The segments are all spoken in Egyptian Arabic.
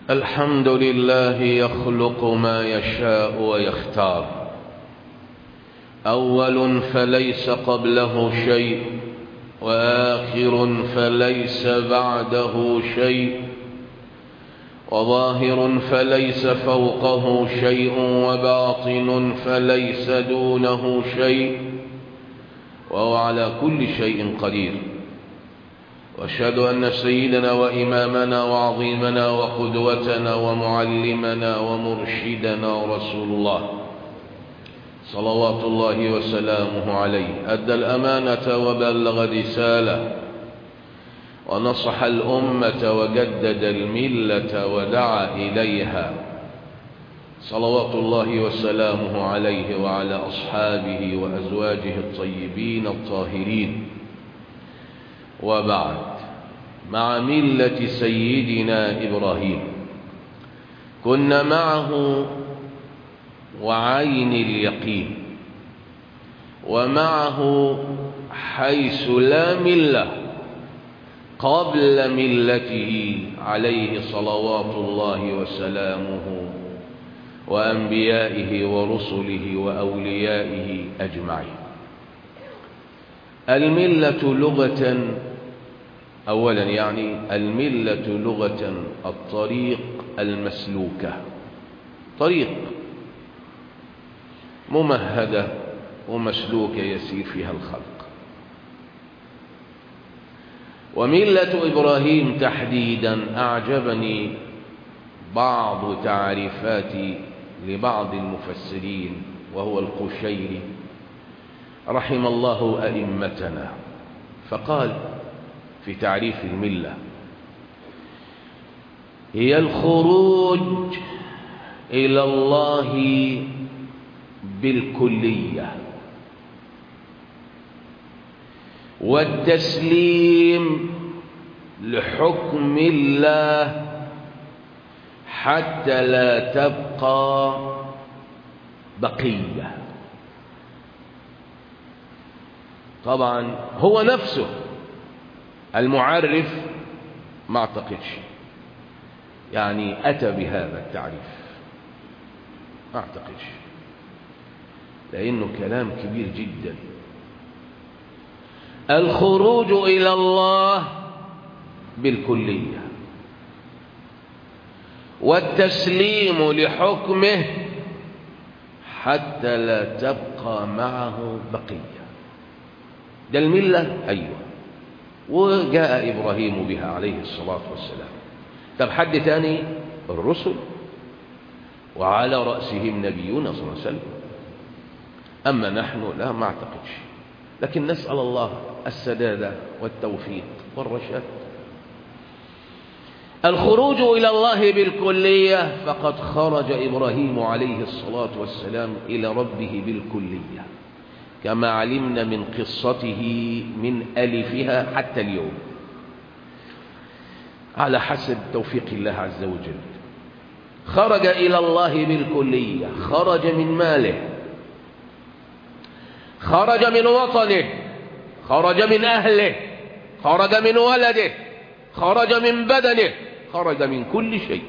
الحمد لله يخلق ما يشاء ويختار أول فليس قبله شيء وآخر فليس بعده شيء وظاهر فليس فوقه شيء وباطن فليس دونه شيء وهو على كل شيء قدير واشهد أن سيدنا وإمامنا وعظيمنا وقدوتنا ومعلمنا ومرشدنا رسول الله صلوات الله وسلامه عليه أدى الأمانة وبلغ رسالة ونصح الأمة وجدد الملة ودعا إليها صلوات الله وسلامه عليه وعلى أصحابه وأزواجه الطيبين الطاهرين وبعد مع ملة سيدنا إبراهيم كنا معه وعين اليقين ومعه حيث لا ملة قبل ملته عليه صلوات الله وسلامه وأنبيائه ورسله وأوليائه أجمعين الملة لغة أولا يعني الملة لغة الطريق المسلوكة طريق ممهدة ومسلوكة يسير فيها الخلق وملة إبراهيم تحديدا أعجبني بعض تعريفات لبعض المفسرين وهو القشيري رحم الله أئمتنا فقال في تعريف الملة هي الخروج إلى الله بالكلية والتسليم لحكم الله حتى لا تبقى بقية طبعا هو نفسه المعرف ما اعتقدش يعني أتى بهذا التعريف ما اعتقدش لأنه كلام كبير جدا الخروج إلى الله بالكلية والتسليم لحكمه حتى لا تبقى معه بقية ده الملة أيوة وجاء إبراهيم بها عليه الصلاة والسلام طب حد تاني الرسل وعلى رأسهم نبينا صلى الله عليه وسلم أما نحن لا ما اعتقدش لكن نسأل الله السداد والتوفيق والرشاد الخروج إلى الله بالكلية فقد خرج إبراهيم عليه الصلاة والسلام إلى ربه بالكلية كما علمنا من قصته من ألفها حتى اليوم على حسب توفيق الله عز وجل خرج إلى الله بالكلية خرج من ماله خرج من وطنه خرج من أهله خرج من ولده خرج من بدنه خرج من كل شيء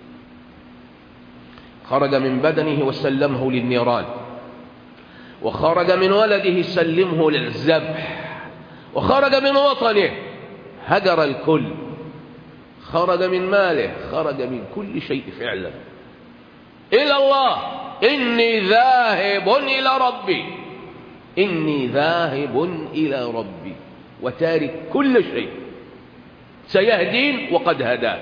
خرج من بدنه وسلمه للنيران وخرج من ولده سلمه للذبح وخرج من وطنه هجر الكل خرج من ماله خرج من كل شيء فعلا إلى الله إني ذاهب إلى ربي إني ذاهب إلى ربي وتارك كل شيء سيهدين وقد هداه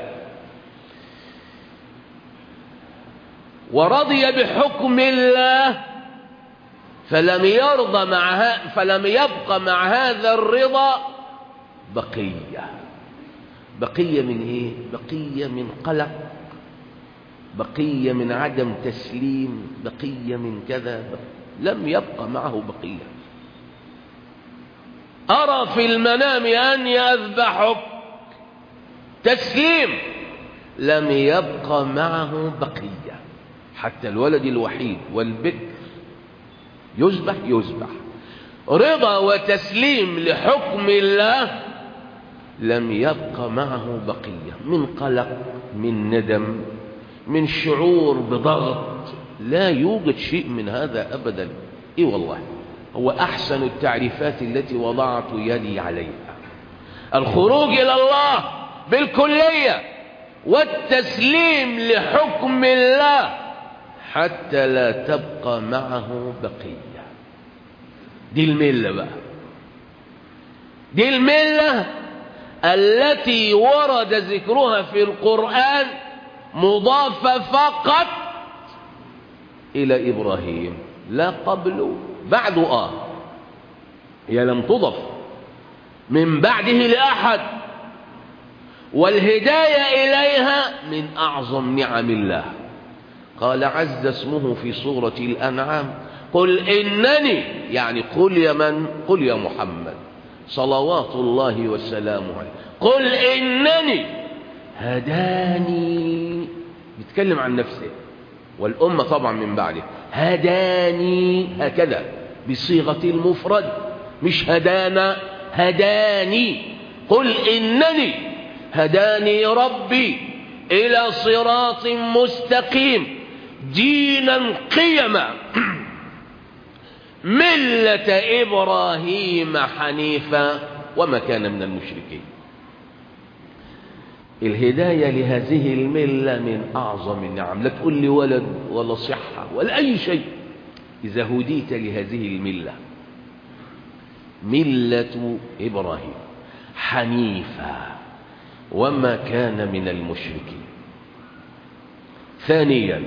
ورضي بحكم الله فلم يرضى مع فلم يبق مع هذا الرضا بقية بقية من ايه بقية من قلق بقية من عدم تسليم بقية من كذا لم يبق معه بقية أرى في المنام أن يذبحك تسليم لم يبق معه بقية حتى الولد الوحيد والبكر يذبح يذبح رضا وتسليم لحكم الله لم يبق معه بقية من قلق من ندم من شعور بضغط لا يوجد شيء من هذا أبدا إيه والله هو أحسن التعريفات التي وضعت يدي عليها الخروج إلى الله بالكلية والتسليم لحكم الله حتى لا تبقى معه بقية دي الملة بقى دي الملة التي ورد ذكرها في القرآن مضافة فقط إلى إبراهيم لا قبل بعد آه هي لم تضف من بعده لأحد والهداية إليها من أعظم نعم الله قال عز اسمه في سورة الأنعام قل إنني يعني قل يا من قل يا محمد صلوات الله وسلامه عليه قل إنني هداني بيتكلم عن نفسه والأمة طبعا من بعده هداني هكذا بصيغة المفرد مش هدانا هداني قل إنني هداني ربي إلى صراط مستقيم دينا قيما ملة إبراهيم حنيفا وما كان من المشركين الهداية لهذه الملة من أعظم النعم لا تقول لي ولد ولا صحة ولا أي شيء إذا هديت لهذه الملة ملة إبراهيم حنيفا وما كان من المشركين ثانيا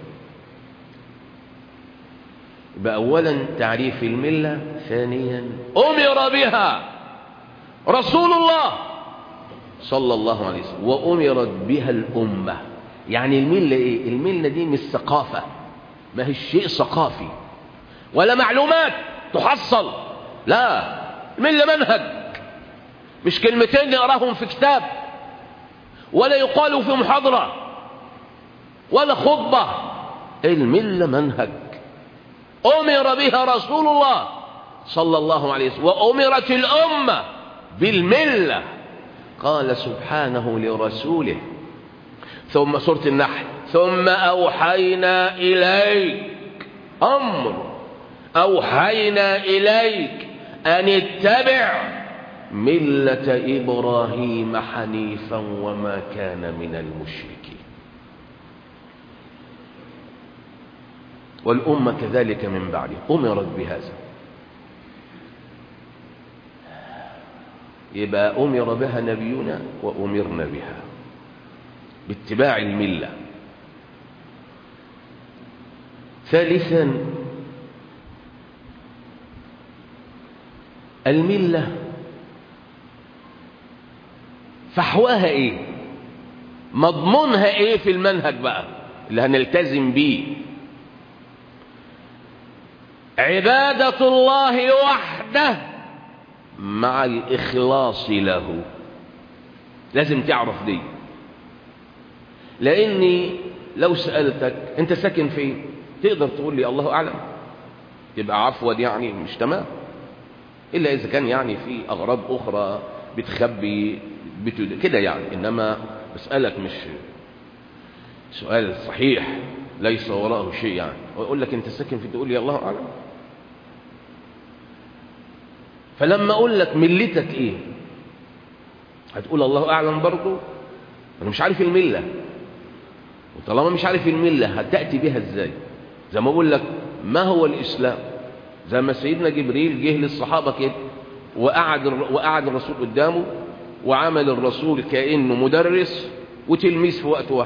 يبقى أولا تعريف الملة ثانيا أمر بها رسول الله صلى الله عليه وسلم وأمرت بها الأمة يعني الملة إيه؟ الملة دي مش ثقافة ما هي شيء ثقافي ولا معلومات تحصل لا الملة منهج مش كلمتين نقراهم في كتاب ولا يقال في محاضرة ولا خطبة الملة منهج أمر بها رسول الله صلى الله عليه وسلم وأمرت الأمة بالملة قال سبحانه لرسوله ثم سورة النحل ثم أوحينا إليك أمر أوحينا إليك أن اتبع ملة إبراهيم حنيفا وما كان من المشركين والأمة كذلك من بعده أمرت بهذا يبقى أمر بها نبينا وأمرنا بها باتباع الملة ثالثا الملة فحواها ايه مضمونها ايه في المنهج بقى اللي هنلتزم بيه عبادة الله وحده مع الإخلاص له لازم تعرف دي لأني لو سألتك أنت ساكن فين تقدر تقول لي الله أعلم يبقى عفوا يعني مش تمام إلا إذا كان يعني في أغراض أخرى بتخبي بتد... كده يعني إنما بسألك مش سؤال صحيح ليس وراءه شيء يعني ويقول لك أنت ساكن في تقول لي الله أعلم فلما أقول لك ملتك إيه هتقول الله أعلم برضه أنا مش عارف الملة وطالما مش عارف الملة هتأتي بها إزاي زي ما أقول لك ما هو الإسلام زي ما سيدنا جبريل جه للصحابة كده وقعد وقعد الرسول قدامه وعمل الرسول كأنه مدرس وتلميذ في وقت واحد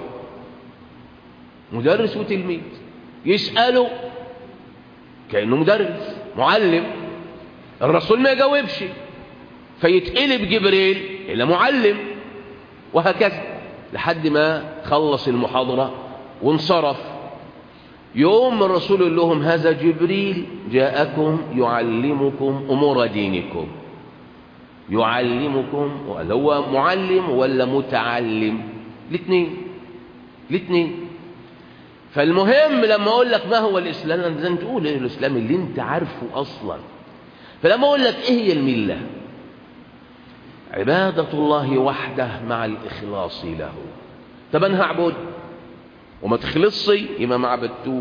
مدرس وتلميذ يسأله كأنه مدرس معلم الرسول ما يجاوبش فيتقلب جبريل إلى معلم وهكذا لحد ما خلص المحاضرة وانصرف يوم الرسول يقول لهم هذا جبريل جاءكم يعلمكم أمور دينكم يعلمكم ولا هو معلم ولا متعلم الاثنين الاثنين فالمهم لما اقول لك ما هو الاسلام لازم تقول ايه الاسلام اللي انت عارفه اصلا فلما اقول لك ايه هي المله عباده الله وحده مع الاخلاص له طب انا هعبد وما تخلصي يبقى ما عبدتوش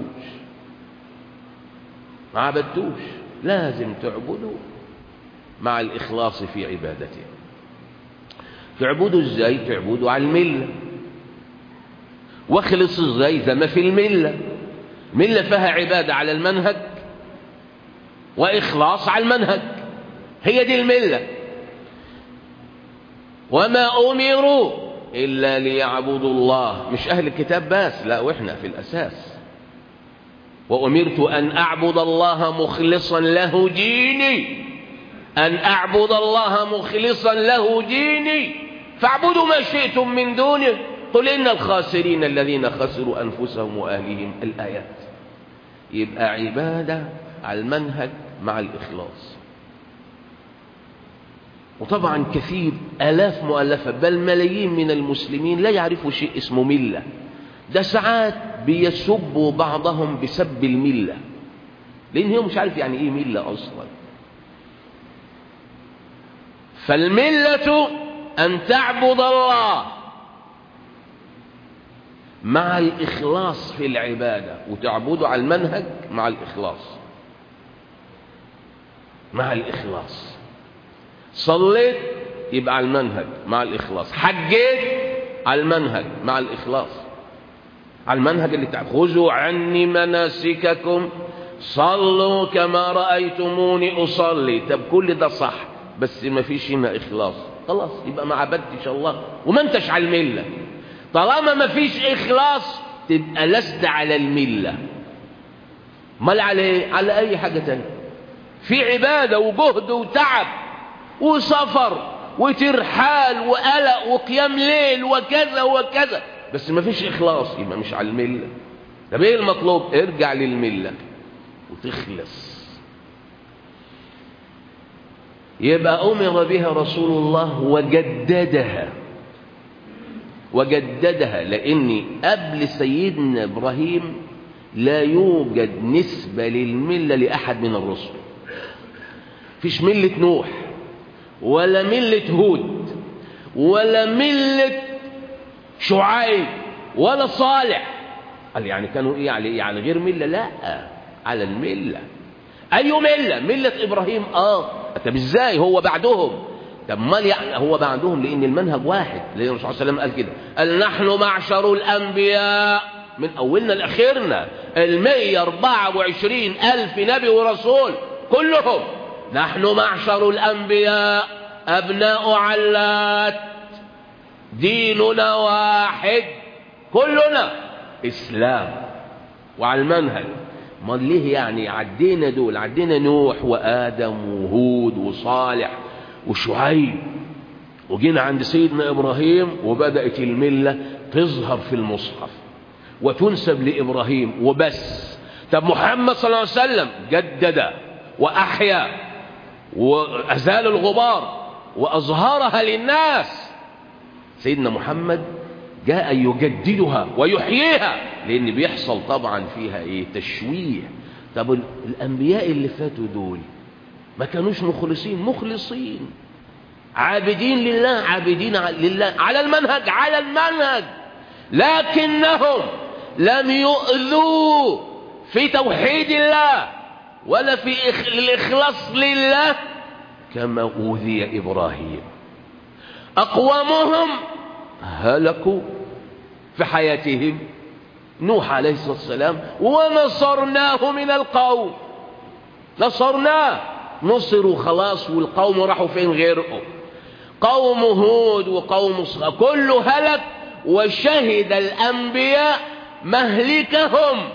ما عبدتوش لازم تعبدوا مع الإخلاص في عبادته تعبدوا ازاي تعبدوا على الملة واخلص ازاي زي ما في الملة ملة فيها عبادة على المنهج وإخلاص على المنهج هي دي الملة وما أمروا إلا ليعبدوا الله مش أهل الكتاب بس لا وإحنا في الأساس وأمرت أن أعبد الله مخلصا له ديني أن أعبد الله مخلصا له ديني فاعبدوا ما شئتم من دونه قل إن الخاسرين الذين خسروا أنفسهم وأهلهم الآيات يبقى عبادة على المنهج مع الإخلاص وطبعا كثير آلاف مؤلفة بل ملايين من المسلمين لا يعرفوا شيء اسمه ملة ده ساعات بيسبوا بعضهم بسب الملة لأن هو مش عارف يعني إيه ملة أصلا فالملة أن تعبد الله مع الإخلاص في العبادة وتعبده على المنهج مع الإخلاص مع الإخلاص صليت يبقى على المنهج مع الإخلاص حجيت على المنهج مع الإخلاص على المنهج اللي تأخذوا عني مناسككم صلوا كما رأيتموني أصلي طب كل ده صح بس ما فيش هنا إخلاص خلاص يبقى ما عبدتش الله وما انتش على الملة طالما ما فيش إخلاص تبقى لست على الملة مال على ايه؟ على أي حاجة تانية في عبادة وجهد وتعب وسفر وترحال وقلق وقيام ليل وكذا وكذا بس ما فيش إخلاص يبقى مش على الملة طب ايه المطلوب ارجع للملة وتخلص يبقى أمر بها رسول الله وجددها وجددها لأن قبل سيدنا إبراهيم لا يوجد نسبة للملة لأحد من الرسل فيش ملة نوح ولا ملة هود ولا ملة شعيب ولا صالح قال يعني كانوا ايه يعني يعني غير ملة لا على الملة اي ملة ملة ابراهيم اه طب ازاي هو بعدهم طب مال يعني هو بعدهم لان المنهج واحد لان الرسول صلى الله عليه وسلم قال كده قال نحن معشر الانبياء من اولنا لاخرنا ال 124 الف نبي ورسول كلهم نحن معشر الانبياء ابناء علات ديننا واحد كلنا اسلام وعلى المنهج ما ليه يعني عدينا دول عدينا نوح وادم وهود وصالح وشعيب وجينا عند سيدنا ابراهيم وبدات المله تظهر في المصحف وتنسب لابراهيم وبس طب محمد صلى الله عليه وسلم جدد واحيا وازال الغبار واظهرها للناس سيدنا محمد جاء يجددها ويحييها لان بيحصل طبعا فيها ايه تشويه طب الانبياء اللي فاتوا دول ما كانوش مخلصين مخلصين عابدين لله عابدين لله على المنهج على المنهج لكنهم لم يؤذوا في توحيد الله ولا في الإخلاص لله كما أوذي إبراهيم أقوامهم هلكوا في حياتهم نوح عليه الصلاة والسلام ونصرناه من القوم نصرناه نصروا خلاص والقوم راحوا فين غيره قوم هود وقوم صغير كله هلك وشهد الأنبياء مهلكهم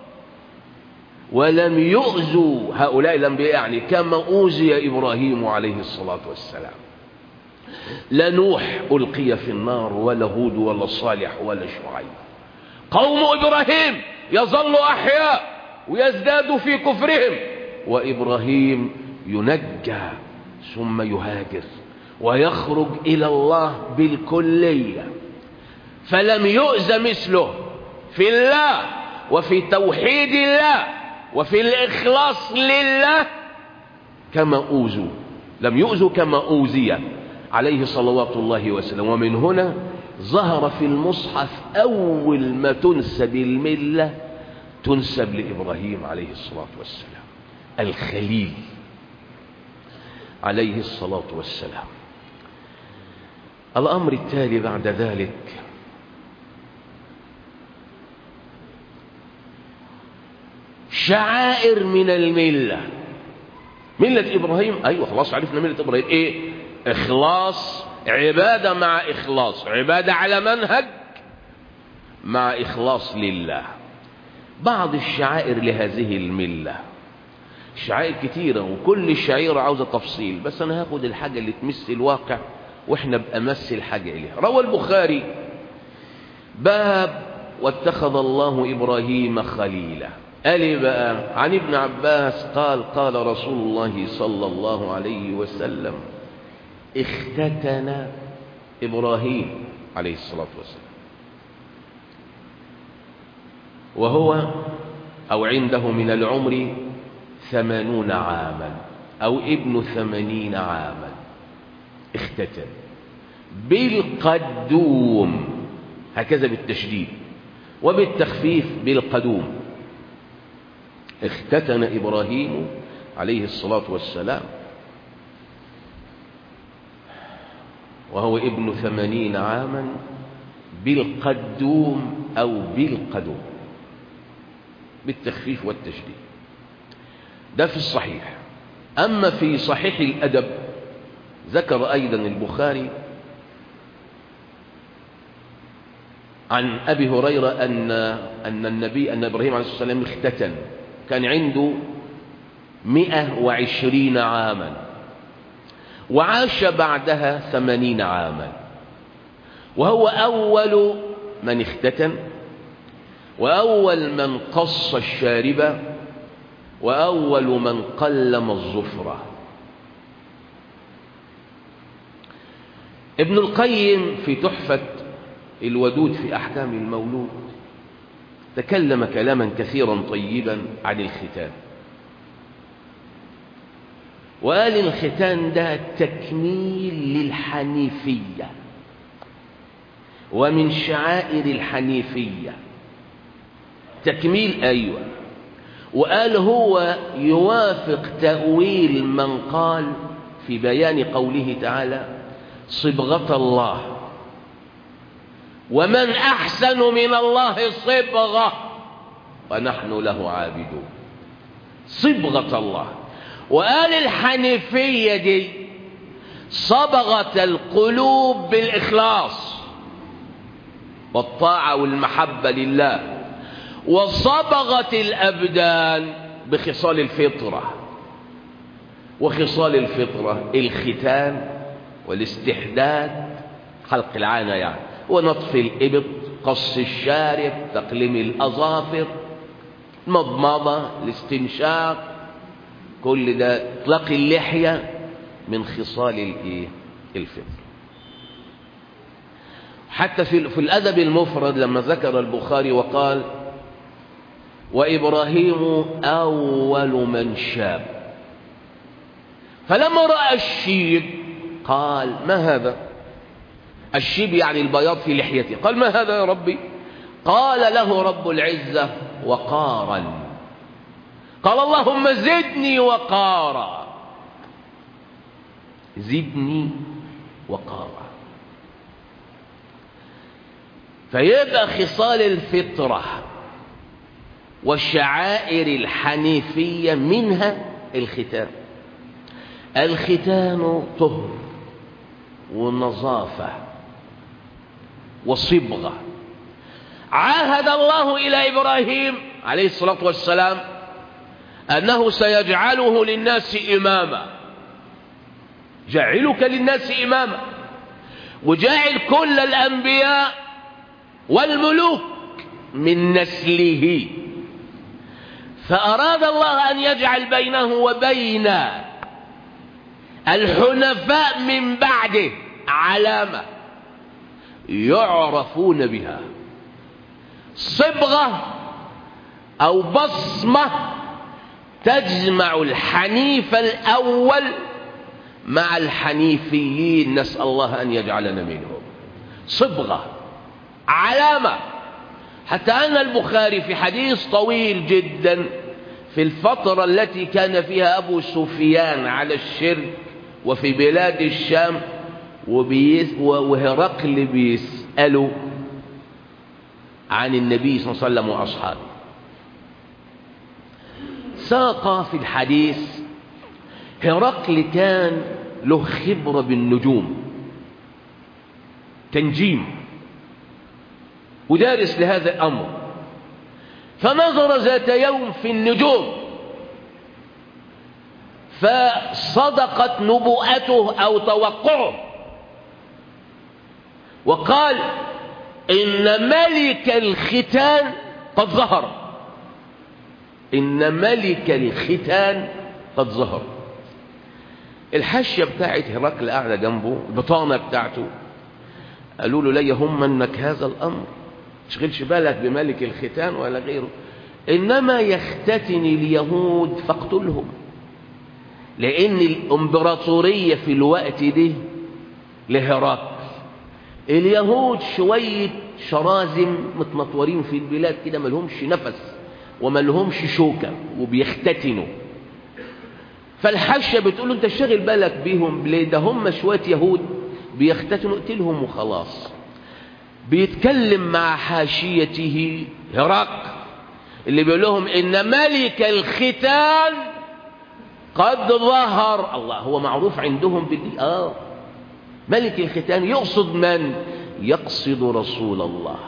ولم يؤذوا هؤلاء الأنبياء يعني كما أوذي إبراهيم عليه الصلاة والسلام لا نوح ألقي في النار ولا هود ولا صالح ولا شعيب قوم إبراهيم يظل أحياء ويزداد في كفرهم وإبراهيم ينجى ثم يهاجر ويخرج إلى الله بالكلية فلم يؤذى مثله في الله وفي توحيد الله وفي الإخلاص لله كما أوذوا لم يؤذوا كما أوذي عليه صلوات الله وسلم ومن هنا ظهر في المصحف أول ما تنسب الملة تنسب لإبراهيم عليه الصلاة والسلام الخليل عليه الصلاة والسلام الأمر التالي بعد ذلك شعائر من الملة ملة إبراهيم أيوة خلاص عرفنا ملة إبراهيم إيه إخلاص عبادة مع إخلاص عبادة على منهج مع إخلاص لله بعض الشعائر لهذه الملة شعائر كتيرة وكل الشعيرة عاوزة تفصيل بس أنا هاخد الحاجة اللي تمس الواقع وإحنا بأمس الحاجة إليها روى البخاري باب واتخذ الله إبراهيم خليلا قال بقى عن ابن عباس قال قال رسول الله صلى الله عليه وسلم اختتن إبراهيم عليه الصلاة والسلام وهو أو عنده من العمر ثمانون عاما أو ابن ثمانين عاما اختتن بالقدوم هكذا بالتشديد وبالتخفيف بالقدوم اختتن إبراهيم عليه الصلاة والسلام وهو ابن ثمانين عاما بالقدوم أو بالقدوم بالتخفيف والتشديد ده في الصحيح أما في صحيح الأدب ذكر أيضا البخاري عن أبي هريرة أن أن النبي أن إبراهيم عليه الصلاة والسلام اختتن كان عنده مئة وعشرين عاما وعاش بعدها ثمانين عاما وهو أول من اختتن وأول من قص الشاربة وأول من قلم الظفرة ابن القيم في تحفة الودود في أحكام المولود تكلم كلاما كثيرا طيبا عن الختان وقال الختان ده تكميل للحنيفية ومن شعائر الحنيفية تكميل أيوة وقال هو يوافق تأويل من قال في بيان قوله تعالى صبغة الله ومن أحسن من الله صبغة ونحن له عابدون صبغة الله وقال الحنيفية دي صبغة القلوب بالإخلاص والطاعة والمحبة لله وصبغة الأبدان بخصال الفطرة وخصال الفطرة الختان والاستحداد خلق العانة يعني ونطف الإبط قص الشارب تقليم الأظافر مضمضة الاستنشاق كل ده اطلاق اللحية من خصال الايه الفطر حتى في في الأدب المفرد لما ذكر البخاري وقال وإبراهيم أول من شاب فلما رأى الشيب قال ما هذا الشيب يعني البياض في لحيته قال ما هذا يا ربي قال له رب العزة وقارا قال اللهم زدني وقارا زدني وقارا فيبقى خصال الفطرة والشعائر الحنيفية منها الختان الختان طهر ونظافة وصبغة عاهد الله إلى إبراهيم عليه الصلاة والسلام أنه سيجعله للناس إماما جعلك للناس إماما وجعل كل الأنبياء والملوك من نسله فأراد الله أن يجعل بينه وبين الحنفاء من بعده علامة يعرفون بها صبغة أو بصمة تجمع الحنيف الأول مع الحنيفيين نسأل الله أن يجعلنا منهم صبغة علامة حتى أن البخاري في حديث طويل جدا في الفترة التي كان فيها أبو سفيان على الشرك وفي بلاد الشام وبيس وهرقل بيسأله عن النبي صلى الله عليه وسلم وأصحابه ساق في الحديث هرقل كان له خبرة بالنجوم تنجيم ودارس لهذا الأمر فنظر ذات يوم في النجوم فصدقت نبوءته أو توقعه وقال إن ملك الختان قد ظهر إن ملك الختان قد ظهر الحشية بتاعت هرقل قاعدة جنبه البطانة بتاعته قالوا له لا يهمنك هذا الأمر تشغلش بالك بملك الختان ولا غيره إنما يختتن اليهود فاقتلهم لأن الإمبراطورية في الوقت ده لهرقل اليهود شوية شرازم متنطورين في البلاد كده ملهمش نفس وملهمش شوكة وبيختتنوا فالحشة بتقول له انت شغل بالك بيهم ليه ده هم شوية يهود بيختتنوا اقتلهم وخلاص بيتكلم مع حاشيته هرق اللي بيقول لهم ان ملك الختان قد ظهر الله هو معروف عندهم بالدي اه ملك الختان يقصد من يقصد رسول الله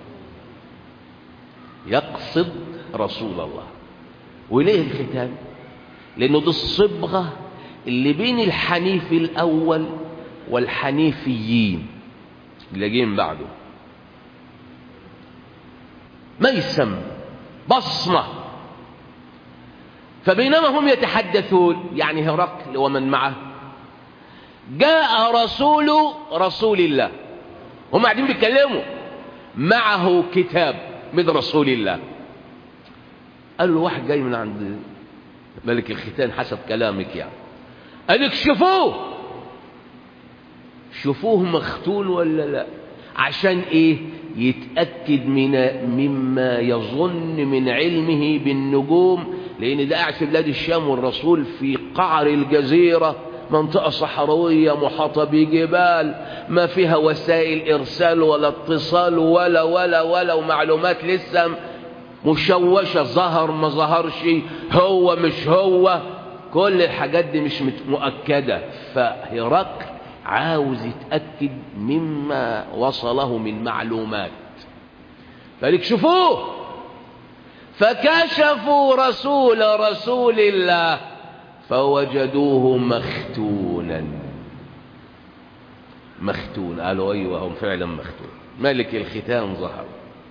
يقصد رسول الله وليه الختان لانه دي الصبغه اللي بين الحنيف الاول والحنيفيين اللي جايين بعده ميسم بصمه فبينما هم يتحدثون يعني هرقل ومن معه جاء رسول رسول الله هم قاعدين بيتكلموا معه كتاب من رسول الله قال له واحد جاي من عند ملك الختان حسب كلامك يعني قال لك شوفوه شوفوه مختون ولا لا عشان ايه يتأكد من مما يظن من علمه بالنجوم لان ده قاعد في بلاد الشام والرسول في قعر الجزيرة منطقة صحراوية محاطة بجبال ما فيها وسائل ارسال ولا اتصال ولا ولا ولا ومعلومات لسه مشوشة ظهر ما ظهرش هو مش هو كل الحاجات دي مش مؤكدة فهرقل عاوز يتأكد مما وصله من معلومات فلك شوفوه فكشفوا رسول رسول الله فوجدوه مختونا مختون قالوا ايوه هم فعلا مختون ملك الختان ظهر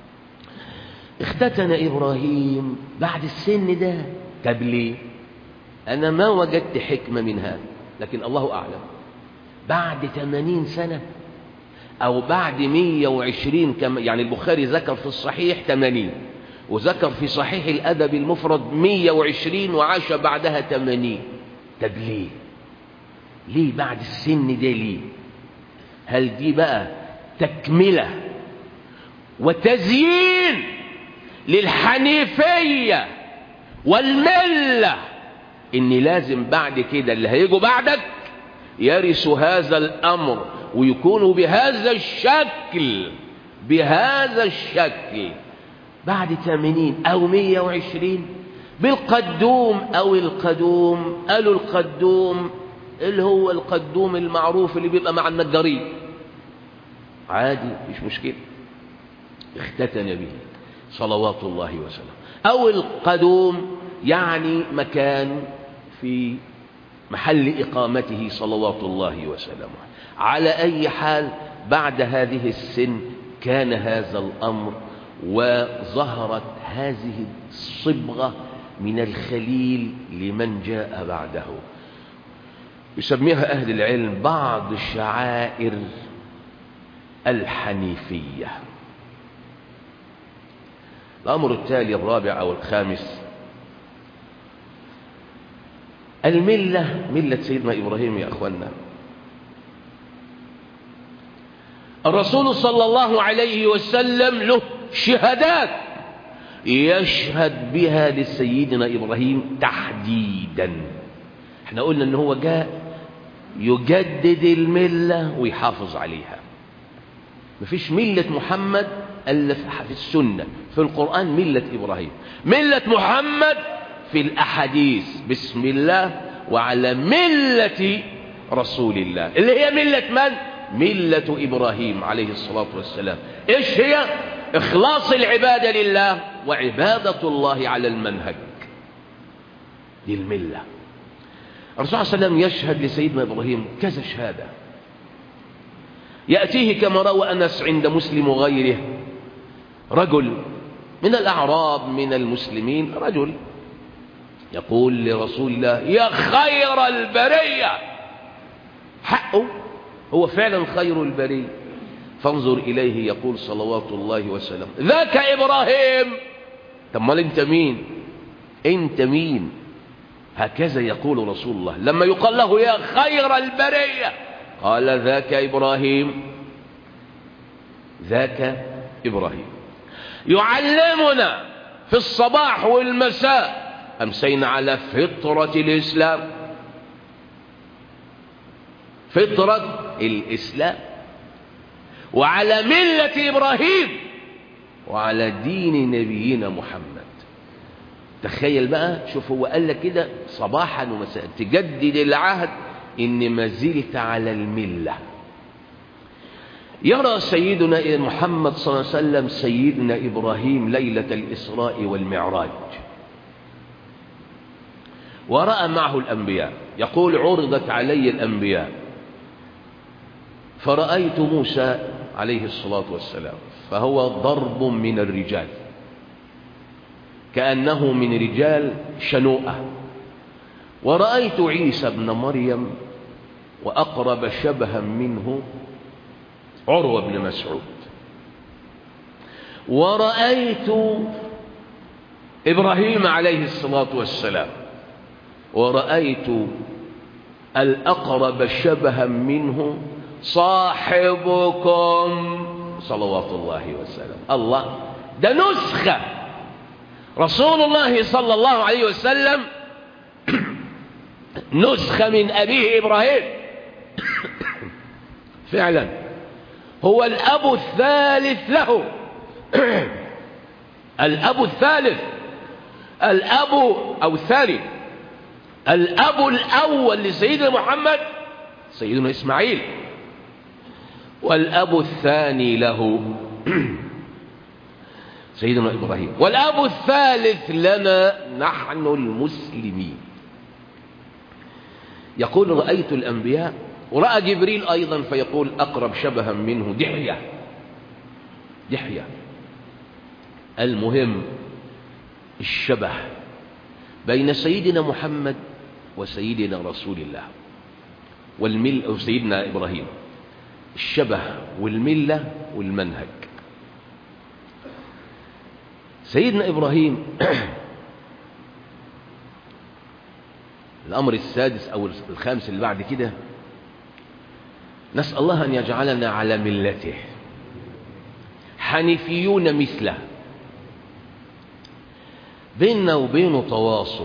اختتن إبراهيم بعد السن ده طب ليه أنا ما وجدت حكمة من هذا لكن الله أعلم بعد 80 سنة أو بعد 120 كما يعني البخاري ذكر في الصحيح 80 وذكر في صحيح الأدب المفرد 120 وعاش بعدها 80 طب ليه ليه بعد السن ده ليه هل دي بقى تكملة وتزيين للحنيفية والملة إن لازم بعد كده اللي هيجوا بعدك يرثوا هذا الأمر ويكونوا بهذا الشكل بهذا الشكل بعد 80 أو 120 بالقدوم أو القدوم قالوا القدوم اللي هو القدوم المعروف اللي بيبقى مع النجارين عادي مش مشكلة اختتن به صلوات الله وسلم أو القدوم يعني مكان في محل إقامته صلوات الله وسلامه على أي حال بعد هذه السن كان هذا الأمر وظهرت هذه الصبغة من الخليل لمن جاء بعده يسميها أهل العلم بعض شعائر الحنيفية الأمر التالي الرابع أو الخامس الملة ملة سيدنا إبراهيم يا أخوانا الرسول صلى الله عليه وسلم له شهادات يشهد بها لسيدنا إبراهيم تحديدا احنا قلنا ان هو جاء يجدد الملة ويحافظ عليها مفيش ملة محمد إلا في السنة في القرآن ملة إبراهيم ملة محمد في الأحاديث بسم الله وعلى ملة رسول الله اللي هي ملة من؟ ملة إبراهيم عليه الصلاة والسلام إيش هي؟ إخلاص العبادة لله وعبادة الله على المنهج دي الملة الرسول صلى الله عليه وسلم يشهد لسيدنا إبراهيم كذا شهادة يأتيه كما روى أنس عند مسلم وغيره رجل من الأعراب من المسلمين رجل يقول لرسول الله يا خير البرية حقه هو فعلا خير البرية فانظر إليه يقول صلوات الله وسلم ذاك إبراهيم طب مال انت مين انت مين هكذا يقول رسول الله لما يقال له يا خير البرية قال ذاك إبراهيم ذاك إبراهيم يعلمنا في الصباح والمساء أمسينا على فطرة الإسلام فطرة الإسلام وعلى ملة إبراهيم وعلى دين نبينا محمد تخيل بقى شوف هو قال لك كده صباحا ومساء تجدد العهد إن ما زلت على الملة يرى سيدنا محمد صلى الله عليه وسلم سيدنا إبراهيم ليلة الإسراء والمعراج ورأى معه الأنبياء يقول عرضت علي الأنبياء فرأيت موسى عليه الصلاة والسلام فهو ضرب من الرجال كأنه من رجال شنوءة ورأيت عيسى ابن مريم وأقرب شبها منه عروة بن مسعود ورأيت إبراهيم عليه الصلاة والسلام ورأيت الأقرب شبها منه صاحبكم صلوات الله وسلم الله ده نسخة رسول الله صلى الله عليه وسلم نسخة من أبيه إبراهيم فعلا هو الأب الثالث له الأب الثالث الأب أو الثاني الأب الأول لسيدنا محمد سيدنا إسماعيل والأب الثاني له سيدنا إبراهيم والأب الثالث لنا نحن المسلمين يقول رأيت الأنبياء ورأى جبريل أيضا فيقول أقرب شبها منه دحية دحية المهم الشبه بين سيدنا محمد وسيدنا رسول الله والمل أو سيدنا إبراهيم الشبه والملة والمنهج سيدنا إبراهيم الأمر السادس أو الخامس اللي بعد كده نسأل الله أن يجعلنا على ملته حنيفيون مثله بيننا وبينه تواصل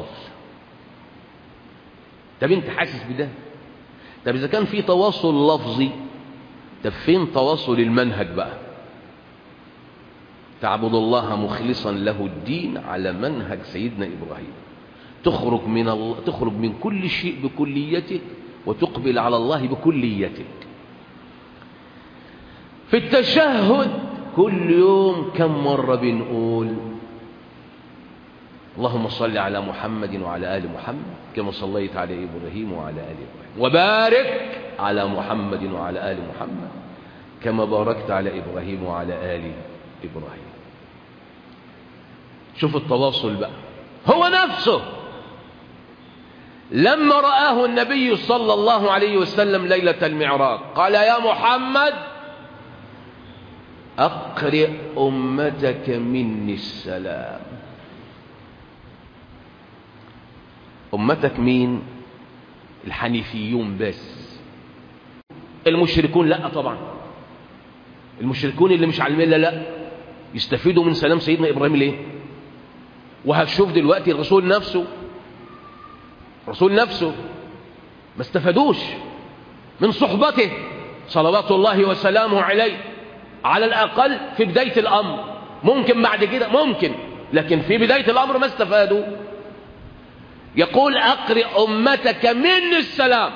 طب انت حاسس بده طب اذا كان في تواصل لفظي طب فين تواصل المنهج بقى تعبد الله مخلصا له الدين على منهج سيدنا ابراهيم تخرج من الله تخرج من كل شيء بكليتك وتقبل على الله بكليتك في التشهد كل يوم كم مرة بنقول اللهم صل على محمد وعلى آل محمد كما صليت على إبراهيم وعلى آل إبراهيم وبارك على محمد وعلى آل محمد كما باركت على إبراهيم وعلى آل إبراهيم شوف التواصل بقى هو نفسه لما رآه النبي صلى الله عليه وسلم ليلة المعراج قال يا محمد أقرئ أمتك مني السلام أمتك مين الحنيفيون بس المشركون لا طبعا المشركون اللي مش على المله لا يستفيدوا من سلام سيدنا ابراهيم ليه وهتشوف دلوقتي الرسول نفسه الرسول نفسه ما استفادوش من صحبته صلوات الله وسلامه عليه على الأقل في بداية الأمر ممكن بعد كده ممكن لكن في بداية الأمر ما استفادوا يقول أقرئ أمتك من السلام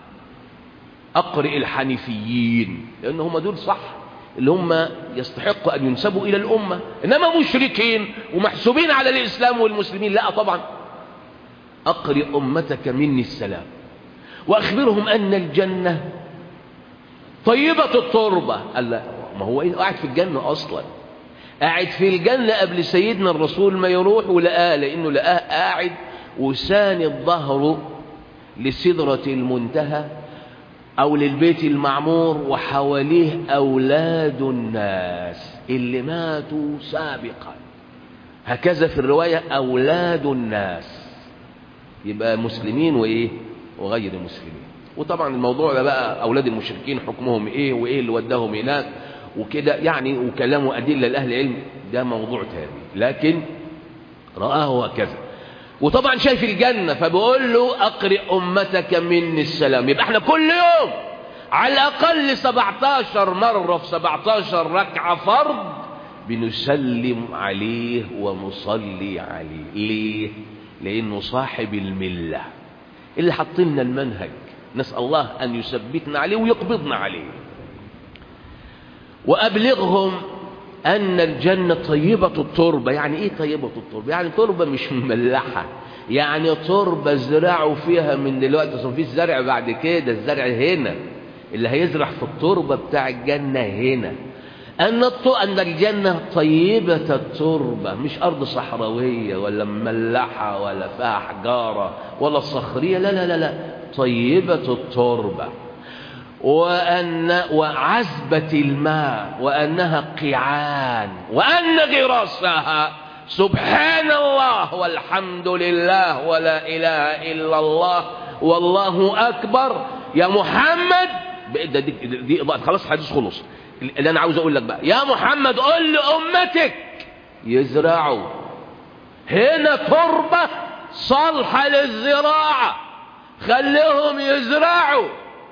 أقرئ الحنيفيين لأن هم دول صح اللي هم يستحقوا أن ينسبوا إلى الأمة إنما مشركين ومحسوبين على الإسلام والمسلمين لا طبعا أقرئ أمتك مني السلام وأخبرهم أن الجنة طيبة التربة قال لا ما هو إيه قاعد في الجنة أصلا قاعد في الجنة قبل سيدنا الرسول ما يروح ولقاه لأنه لقاه قاعد وساند ظهره لسدرة المنتهى أو للبيت المعمور وحواليه أولاد الناس اللي ماتوا سابقا هكذا في الرواية أولاد الناس يبقى مسلمين وإيه وغير مسلمين وطبعا الموضوع ده بقى أولاد المشركين حكمهم إيه وإيه اللي وداهم هناك وكده يعني وكلام أدلة لأهل العلم ده موضوع تاني لكن رآه هكذا وطبعا شايف الجنة فبقول له أقرئ أمتك مني السلام يبقى احنا كل يوم على الأقل 17 مرة في 17 ركعة فرض بنسلم عليه ونصلي عليه ليه؟ لأنه صاحب الملة اللي حط لنا المنهج نسأل الله أن يثبتنا عليه ويقبضنا عليه وأبلغهم أن الجنة طيبة التربة يعني إيه طيبة التربة يعني تربة مش مملحة يعني تربة زرعوا فيها من دلوقتي أصلا في زرع بعد كده الزرع هنا اللي هيزرع في التربة بتاع الجنة هنا أن أن الجنة طيبة التربة مش أرض صحراوية ولا مملحة ولا فيها حجارة ولا صخرية لا لا لا لا طيبة التربة وأن وعزبة الماء وأنها قيعان وأن غراسها سبحان الله والحمد لله ولا إله إلا الله والله أكبر يا محمد دي, دي, دي خلاص حديث خلص اللي أنا عاوز أقول لك بقى يا محمد قل لأمتك يزرعوا هنا تربة صالحة للزراعة خليهم يزرعوا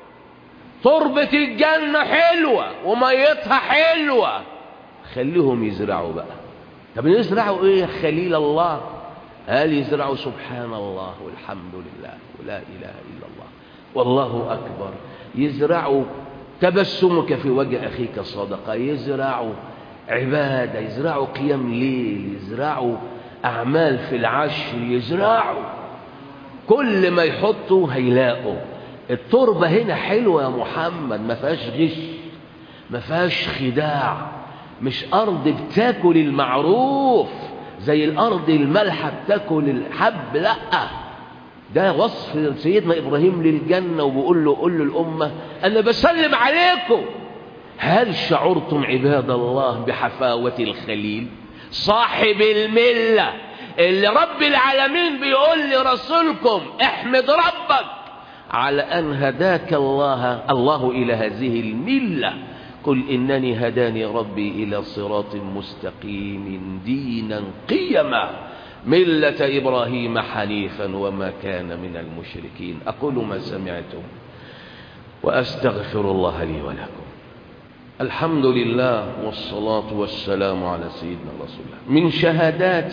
تربة الجنة حلوة وميتها حلوة خليهم يزرعوا بقى طب يزرعوا ايه يا خليل الله قال يزرعوا سبحان الله والحمد لله ولا اله الا الله والله اكبر يزرعوا تبسمك في وجه اخيك صدقه يزرعوا عباده يزرعوا قيام ليل يزرعوا اعمال في العشر يزرعوا كل ما يحطوا هيلاقوا التربة هنا حلوة يا محمد ما فيهاش غش ما فيهاش خداع مش أرض بتاكل المعروف زي الأرض الملحة بتاكل الحب لأ ده وصف سيدنا إبراهيم للجنة وبيقول له قول له الأمة أنا بسلم عليكم هل شعرتم عباد الله بحفاوة الخليل صاحب الملة اللي رب العالمين بيقول لرسولكم احمد ربك على أن هداك الله الله إلى هذه الملة قل إنني هداني ربي إلى صراط مستقيم دينا قيما ملة إبراهيم حنيفا وما كان من المشركين أقول ما سمعتم وأستغفر الله لي ولكم الحمد لله والصلاة والسلام على سيدنا رسول الله من شهادات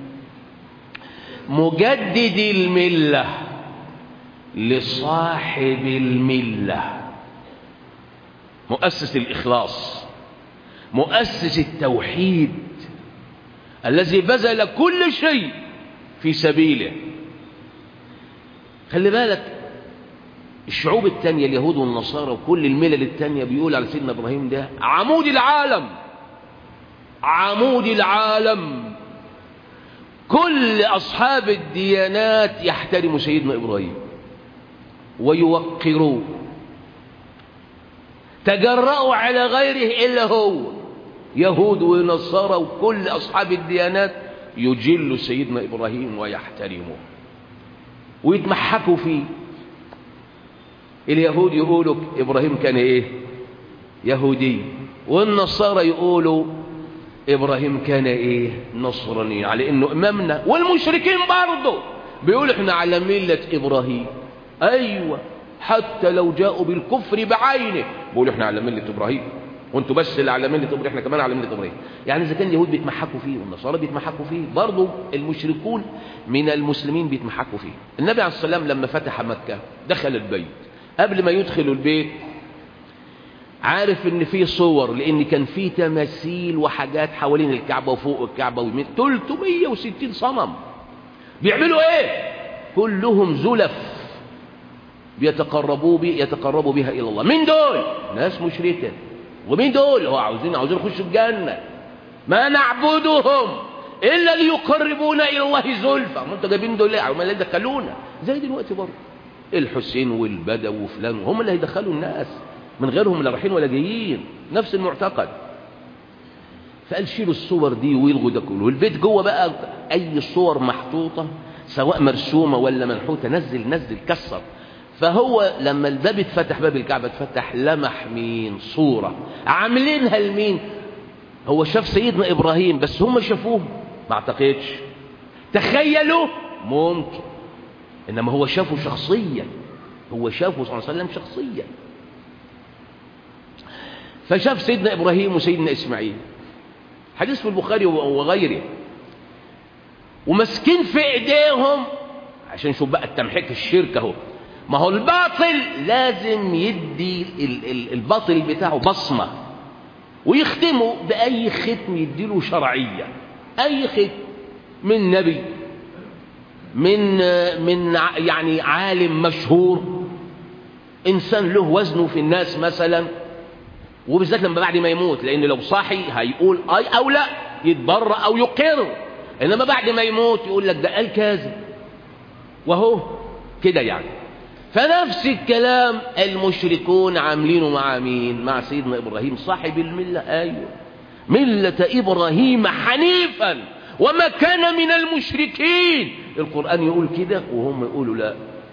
مجدد المله لصاحب الملة مؤسس الإخلاص مؤسس التوحيد الذي بذل كل شيء في سبيله خلي بالك الشعوب التانية اليهود والنصارى وكل الملل التانية بيقول على سيدنا إبراهيم ده عمود العالم عمود العالم كل أصحاب الديانات يحترموا سيدنا إبراهيم ويوقروه تجرأوا على غيره إلا هو يهود ونصارى وكل أصحاب الديانات يجلوا سيدنا إبراهيم ويحترموه ويتمحكوا فيه اليهود يقولوا إبراهيم كان إيه يهودي والنصارى يقولوا إبراهيم كان إيه نصراني على إنه إمامنا والمشركين برضه بيقولوا إحنا على ملة إبراهيم أيوة حتى لو جاءوا بالكفر بعينه بيقولوا إحنا على ملة إبراهيم وانتوا بس اللي على ملة إبراهيم إحنا كمان على ملة إبراهيم يعني إذا كان اليهود بيتمحكوا فيه والنصارى بيتمحكوا فيه برضه المشركون من المسلمين بيتمحكوا فيه النبي عليه الصلاة والسلام لما فتح مكة دخل البيت قبل ما يدخل البيت عارف ان في صور لان كان في تماثيل وحاجات حوالين الكعبه وفوق الكعبه ويمين 360 صنم بيعملوا ايه كلهم زلف بيتقربوا بي يتقربوا بها الى الله مين دول ناس مشركه ومين دول هو عاوزين عاوزين يخشوا الجنه ما نعبدهم الا ليقربونا الى الله زلفى ما انتوا جايبين دول ليه هم اللي دخلونا زي دلوقتي برضه الحسين والبدو وفلان هم اللي هيدخلوا الناس من غيرهم لا رايحين ولا جايين نفس المعتقد فقال شيلوا الصور دي ويلغوا ده كله والبيت جوه بقى اي صور محطوطه سواء مرسومه ولا منحوته نزل نزل كسر فهو لما الباب اتفتح باب الكعبه اتفتح لمح مين صوره عاملينها لمين هو شاف سيدنا ابراهيم بس هم شافوه ما اعتقدش تخيلوا ممكن انما هو شافه شخصيا هو شافه صلى الله عليه وسلم شخصيا فشاف سيدنا إبراهيم وسيدنا إسماعيل حديث في البخاري وغيره ومسكين في إيديهم عشان شوف بقى التمحيك الشرك اهو ما هو الباطل لازم يدي الباطل بتاعه بصمة ويختمه بأي ختم يديله شرعية أي ختم من نبي من من يعني عالم مشهور إنسان له وزنه في الناس مثلا وبالذات لما بعد ما يموت لان لو صاحي هيقول اي او لا يتبرأ او يقر انما بعد ما يموت يقول لك ده قال كذا وهو كده يعني فنفس الكلام المشركون عاملينه مع مين مع سيدنا ابراهيم صاحب المله ايوه مله ابراهيم حنيفا وما كان من المشركين القران يقول كده وهم يقولوا لا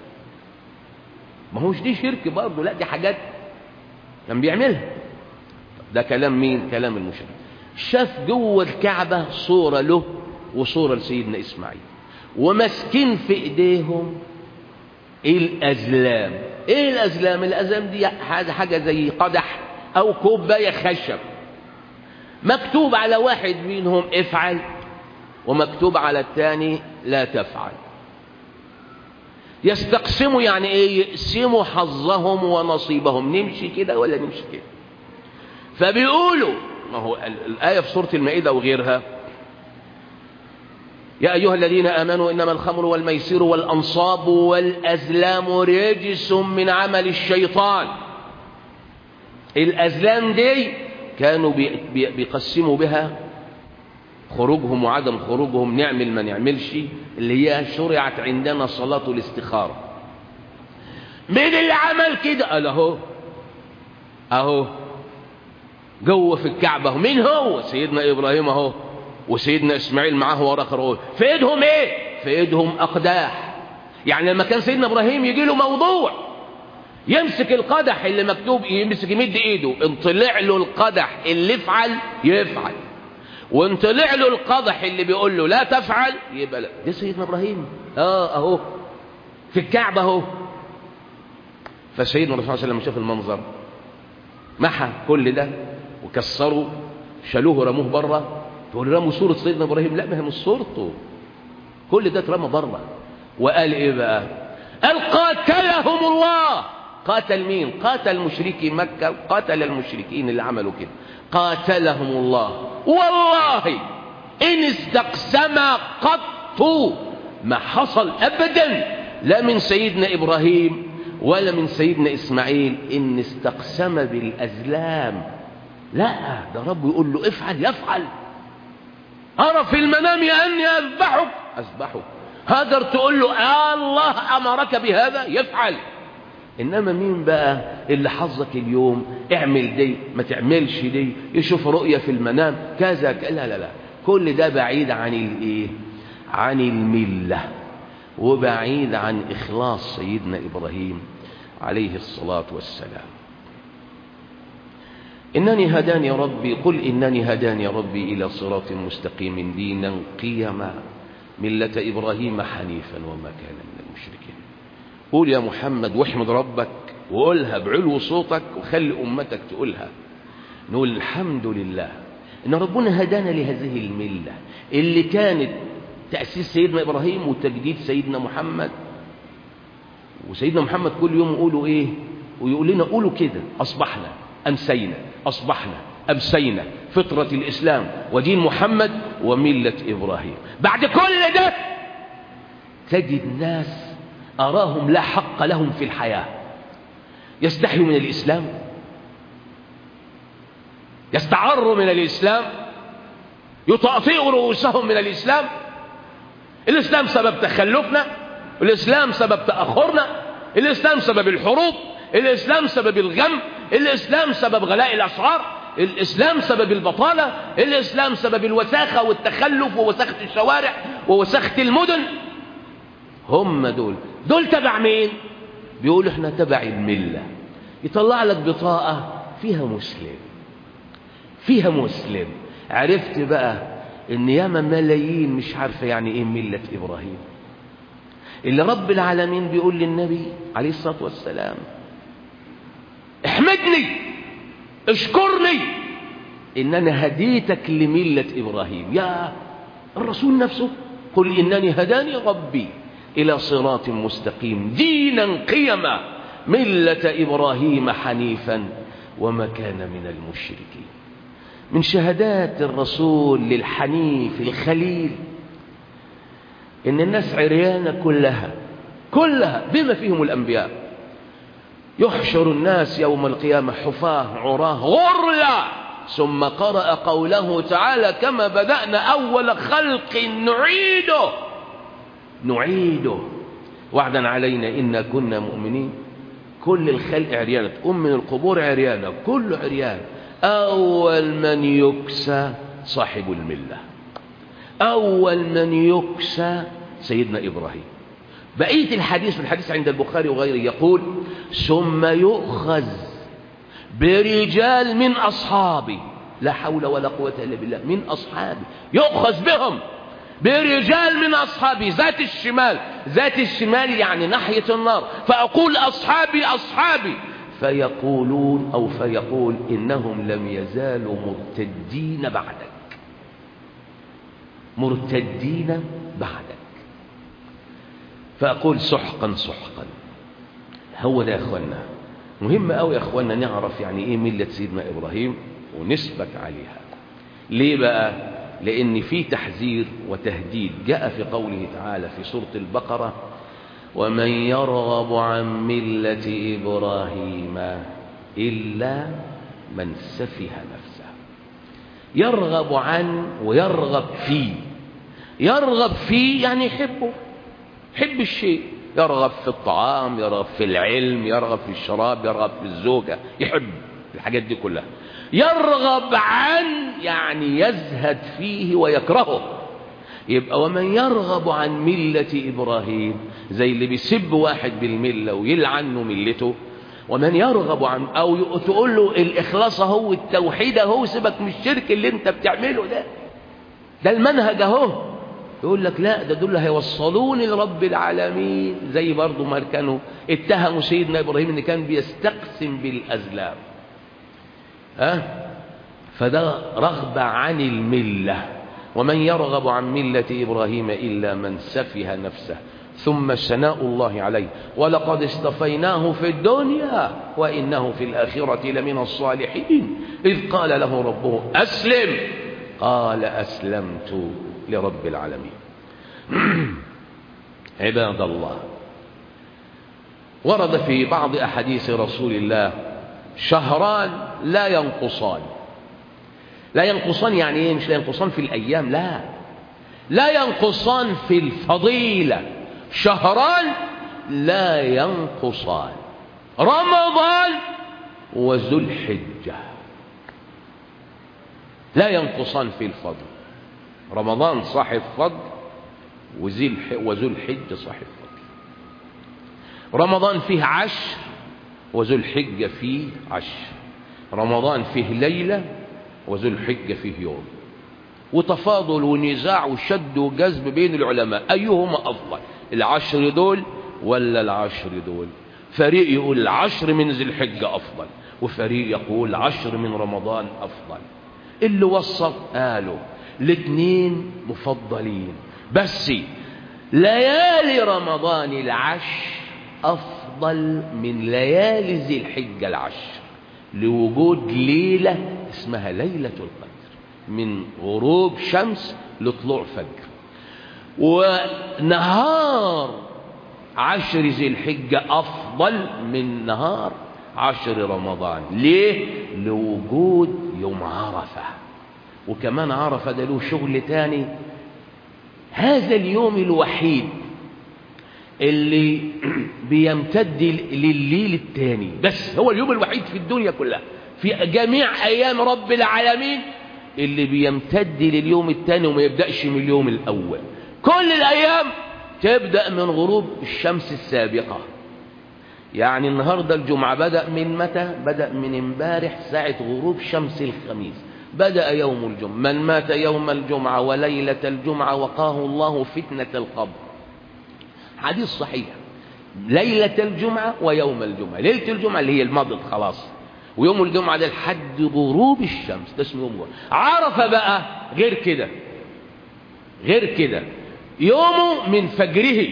ما هوش دي شرك برضه لا دي حاجات كان بيعملها ده كلام مين كلام المشرك شاف جوه الكعبة صورة له وصورة لسيدنا إسماعيل وماسكين في إيديهم الأزلام إيه الأزلام الأزلام دي حاجة, حاجة زي قدح أو كوباية خشب مكتوب على واحد منهم افعل ومكتوب على الثاني لا تفعل يستقسموا يعني ايه يقسموا حظهم ونصيبهم نمشي كده ولا نمشي كده فبيقولوا ما هو الآية في سورة المائدة وغيرها يا أيها الذين آمنوا إنما الخمر والميسر والأنصاب والأزلام رجس من عمل الشيطان الأزلام دي كانوا بيقسموا بها خروجهم وعدم خروجهم نعمل ما نعملش اللي هي شرعت عندنا صلاة الاستخارة مين اللي عمل كده قال اهو اهو جوه في الكعبة مين هو سيدنا إبراهيم اهو وسيدنا إسماعيل معاه ورا خروج في ايدهم ايه في ايدهم أقداح يعني لما كان سيدنا إبراهيم يجي له موضوع يمسك القدح اللي مكتوب يمسك يمد ايده ان طلع له القدح اللي يفعل يفعل وان طلع له القدح اللي بيقول له لا تفعل يبقى لا ده سيدنا ابراهيم اه اهو في الكعبه اهو فسيدنا الرسول صلى الله عليه وسلم شاف المنظر محى كل ده وكسروا شالوه رموه بره تقول رموا صورة سيدنا ابراهيم لا ما هي مش صورته كل ده اترمى بره وقال ايه بقى قال قاتلهم الله قاتل مين قاتل مشركي مكة قاتل المشركين اللي عملوا كده قاتلهم الله والله إن استقسم قط ما حصل أبدا لا من سيدنا إبراهيم ولا من سيدنا إسماعيل إن استقسم بالأزلام لا ده رب يقول له افعل يفعل أرى في المنام أني أذبحك أذبحك هاجر تقول له آه الله أمرك بهذا يفعل إنما مين بقى اللي حظك اليوم اعمل دي ما تعملش دي يشوف رؤية في المنام كذا لا لا لا كل ده بعيد عن الايه عن الملة وبعيد عن إخلاص سيدنا إبراهيم عليه الصلاة والسلام إنني هداني ربي قل إنني هداني ربي إلى صراط مستقيم دينا قيما ملة إبراهيم حنيفا وما كان من المشركين قول يا محمد واحمد ربك وقولها بعلو صوتك وخلي أمتك تقولها نقول الحمد لله إن ربنا هدانا لهذه الملة اللي كانت تأسيس سيدنا إبراهيم وتجديد سيدنا محمد وسيدنا محمد كل يوم يقولوا إيه ويقول لنا قولوا كده أصبحنا أمسينا أصبحنا أمسينا فطرة الإسلام ودين محمد وملة إبراهيم بعد كل ده تجد ناس أراهم لا حق لهم في الحياة يستحيوا من الإسلام يستعروا من الإسلام يطأطئوا رؤوسهم من الإسلام الإسلام سبب تخلفنا الإسلام سبب تأخرنا الإسلام سبب الحروب الإسلام سبب الغم الإسلام سبب غلاء الأسعار الإسلام سبب البطالة الإسلام سبب الوساخة والتخلف ووساخة الشوارع ووساخة المدن هم دول دول تبع مين بيقولوا احنا تبع الملة يطلع لك بطاقة فيها مسلم فيها مسلم عرفت بقى ان ياما ملايين مش عارفة يعني ايه ملة ابراهيم اللي رب العالمين بيقول للنبي عليه الصلاة والسلام احمدني اشكرني ان انا هديتك لملة ابراهيم يا الرسول نفسه قل انني هداني ربي الى صراط مستقيم دينا قيما ملة ابراهيم حنيفا وما كان من المشركين من شهادات الرسول للحنيف الخليل ان الناس عريانة كلها كلها بما فيهم الانبياء يحشر الناس يوم القيامة حفاة عراه غرلا ثم قرأ قوله تعالى كما بدأنا أول خلق نعيده نعيده وعدا علينا إنا كنا مؤمنين كل الخلق عريانة أم من القبور عريانة كل عريان أول من يكسى صاحب الملة أول من يكسى سيدنا إبراهيم بقية الحديث في الحديث عند البخاري وغيره يقول ثم يؤخذ برجال من أصحابي لا حول ولا قوة إلا بالله من أصحابي يؤخذ بهم برجال من أصحابي ذات الشمال ذات الشمال يعني ناحية النار فأقول أصحابي أصحابي فيقولون أو فيقول إنهم لم يزالوا مرتدين بعدك مرتدين بعدك فأقول سحقا سحقا هو ده يا أخوانا مهم أوي يا أخوانا نعرف يعني إيه ملة سيدنا إبراهيم ونثبت عليها ليه بقى لأن في تحذير وتهديد جاء في قوله تعالى في سورة البقرة ومن يرغب عن ملة إبراهيم إلا من سفه نفسه يرغب عن ويرغب فيه يرغب فيه يعني يحبه يحب الشيء يرغب في الطعام يرغب في العلم يرغب في الشراب يرغب في الزوجة يحب الحاجات دي كلها يرغب عن يعني يزهد فيه ويكرهه يبقى ومن يرغب عن ملة إبراهيم زي اللي بيسب واحد بالملة ويلعنه ملته ومن يرغب عن أو تقول له الإخلاص هو التوحيد هو سيبك من الشرك اللي انت بتعمله ده ده المنهج اهو يقول لك لا ده دول هيوصلوني لرب العالمين زي برضه ما كانوا اتهموا سيدنا إبراهيم ان كان بيستقسم بالأزلام ها أه؟ فده رغبة عن الملة ومن يرغب عن ملة إبراهيم إلا من سفه نفسه ثم ثناء الله عليه ولقد اصطفيناه في الدنيا وإنه في الآخرة لمن الصالحين إذ قال له ربه أسلم قال أسلمت لرب العالمين عباد الله ورد في بعض أحاديث رسول الله شهران لا ينقصان لا ينقصان يعني ايه مش لا ينقصان في الأيام لا لا ينقصان في الفضيلة شهران لا ينقصان رمضان وذو الحجة لا ينقصان في الفضل رمضان صاحب فضل وذو الحجة صاحب فضل رمضان فيه عشر وذو الحجة فيه عشر رمضان فيه ليلة وذو الحجة فيه يوم وتفاضل ونزاع وشد وجذب بين العلماء أيهما أفضل العشر دول ولا العشر دول فريق يقول العشر من ذي الحجة أفضل وفريق يقول عشر من رمضان أفضل اللي وسط قالوا الاثنين مفضلين بس ليالي رمضان العشر أفضل من ليالي ذي الحجة العشر لوجود ليلة اسمها ليلة القدر من غروب شمس لطلوع فجر ونهار عشر ذي الحجة أفضل من نهار عشر رمضان ليه؟ لوجود يوم عرفة وكمان عرفة ده له شغل تاني هذا اليوم الوحيد اللي بيمتد لليل الثاني بس هو اليوم الوحيد في الدنيا كلها في جميع أيام رب العالمين اللي بيمتد لليوم الثاني وما يبدأش من اليوم الأول كل الأيام تبدأ من غروب الشمس السابقة يعني النهاردة الجمعة بدأ من متى بدأ من امبارح ساعة غروب شمس الخميس بدأ يوم الجمعة من مات يوم الجمعة وليلة الجمعة وقاه الله فتنة القبر حديث صحيح ليلة الجمعة ويوم الجمعة ليلة الجمعة اللي هي المضت خلاص ويوم الجمعة ده لحد غروب الشمس ده اسمه يوم الجمعة عرفة بقى غير كده غير كده يومه من فجره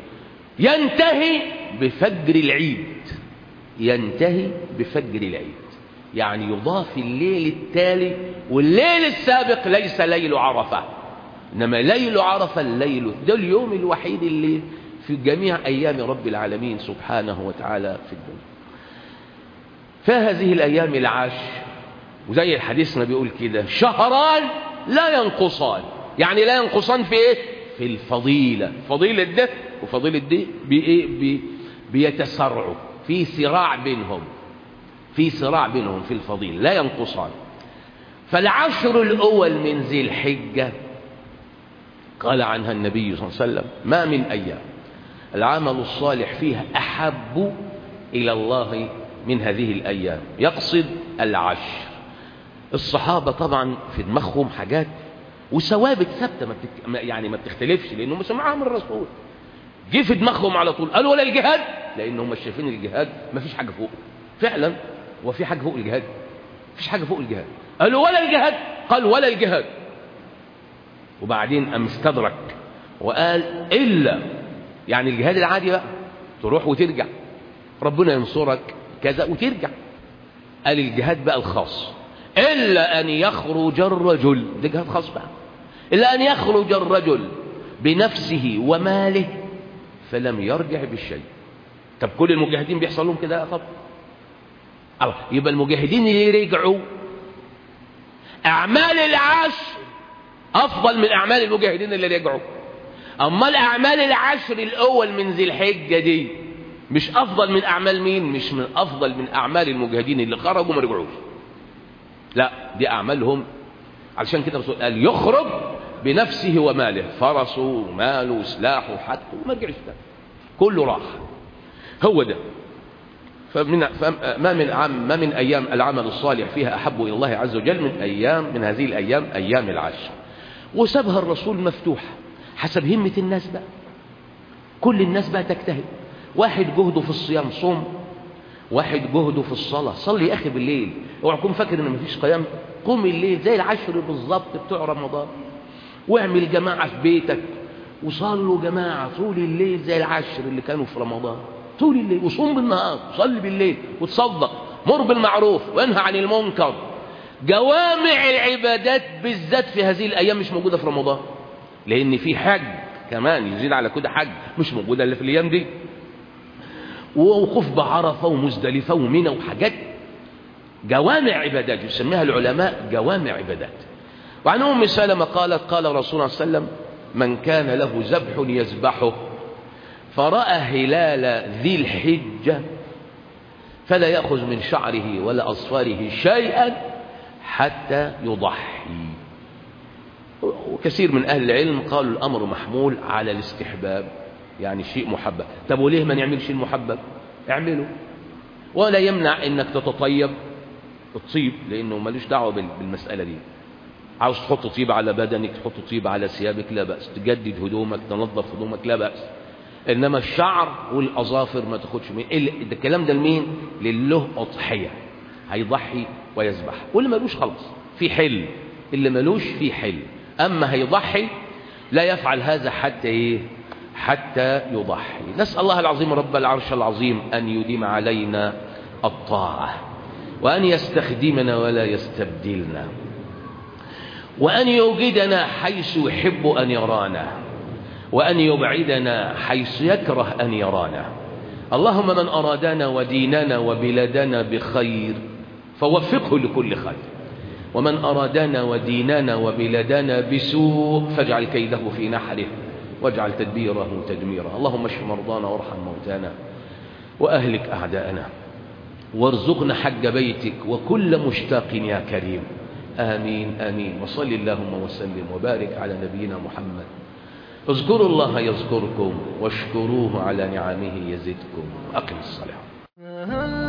ينتهي بفجر العيد ينتهي بفجر العيد يعني يضاف الليل التالي والليل السابق ليس ليل عرفة إنما ليل عرفة الليل ده اليوم الوحيد اللي في جميع أيام رب العالمين سبحانه وتعالى في الدنيا فهذه الأيام العشر وزي الحديث ما بيقول كده شهران لا ينقصان يعني لا ينقصان في ايه في الفضيلة فضيلة ده وفضيلة دي بإيه بي بيتسرعوا في صراع بينهم في صراع بينهم في الفضيلة لا ينقصان فالعشر الأول من ذي الحجة قال عنها النبي صلى الله عليه وسلم ما من أيام العمل الصالح فيها أحب إلى الله من هذه الأيام يقصد العشر الصحابة طبعا في دماغهم حاجات وثوابت ثابته ما بتك... يعني ما بتختلفش لانهم سمعوها من الرسول جه في دماغهم على طول قالوا ولا الجهاد لان هم شايفين الجهاد ما فيش حاجه فوق فعلا هو في حاجه فوق الجهاد فيش حاجه فوق الجهاد قالوا ولا الجهاد قال ولا الجهاد وبعدين قام استدرك وقال الا يعني الجهاد العادي بقى تروح وترجع ربنا ينصرك كذا وترجع قال الجهاد بقى الخاص إلا أن يخرج الرجل ده جهاد خاص بقى إلا أن يخرج الرجل بنفسه وماله فلم يرجع بالشيء طب كل المجاهدين بيحصل لهم كده طب أو يبقى المجاهدين اللي رجعوا أعمال العشر أفضل من أعمال المجاهدين اللي رجعوا أما الأعمال العشر الأول من ذي الحجة دي مش أفضل من أعمال مين مش من أفضل من أعمال المجاهدين اللي خرجوا ما رجعوش لا دي أعمالهم علشان كده الرسول قال يخرج بنفسه وماله فرسه وماله وسلاحه حتى وما رجعش كله راح هو ده فمن ما من عام ما من أيام العمل الصالح فيها أحب إلى الله عز وجل من أيام من هذه الأيام أيام العشر وسابها الرسول مفتوحة حسب همة الناس بقى كل الناس بقى تجتهد واحد جهده في الصيام صوم واحد جهده في الصلاة صلي يا أخي بالليل اوعى تكون فاكر إن مفيش قيام قوم الليل زي العشر بالظبط بتوع رمضان واعمل جماعة في بيتك وصلوا جماعة طول الليل زي العشر اللي كانوا في رمضان طول الليل وصوم بالنهار وصلي بالليل وتصدق مر بالمعروف وانهى عن المنكر جوامع العبادات بالذات في هذه الأيام مش موجودة في رمضان لأن في حج كمان يزيد على كده حج مش موجودة إلا في الأيام دي ووقوف بعرفة ومزدلفة ومنى وحاجات جوامع عبادات يسميها العلماء جوامع عبادات وعن أم سلمة قالت قال رسول الله صلى الله عليه وسلم من كان له ذبح يذبحه فرأى هلال ذي الحجة فلا يأخذ من شعره ولا أصفاره شيئا حتى يضحي وكثير من أهل العلم قالوا الأمر محمول على الاستحباب يعني شيء محبب طب وليه ما نعملش المحبب اعمله ولا يمنع انك تتطيب الطيب لأنه ملوش دعوة بالمسألة دي عاوز تحط طيب على بدنك تحط طيب على ثيابك لا بأس تجدد هدومك تنظف هدومك لا بأس إنما الشعر والأظافر ما تاخدش من الكلام ده لمين لله أضحية هيضحي ويذبح واللي ملوش خلاص في حل اللي ملوش في حل أما هيضحي لا يفعل هذا حتى إيه حتى يضحي نسأل الله العظيم رب العرش العظيم أن يديم علينا الطاعة وأن يستخدمنا ولا يستبدلنا وأن يوجدنا حيث يحب أن يرانا وأن يبعدنا حيث يكره أن يرانا اللهم من أرادنا وديننا وبلادنا بخير فوفقه لكل خير ومن أرادنا وديننا وبلادنا بسوء فاجعل كيده في نحره واجعل تدبيره تدميره اللهم اشف مرضانا وارحم موتانا وأهلك أعداءنا وارزقنا حج بيتك وكل مشتاق يا كريم آمين آمين وصل اللهم وسلم وبارك على نبينا محمد اذكروا الله يذكركم واشكروه على نعمه يزدكم أقم الصلاة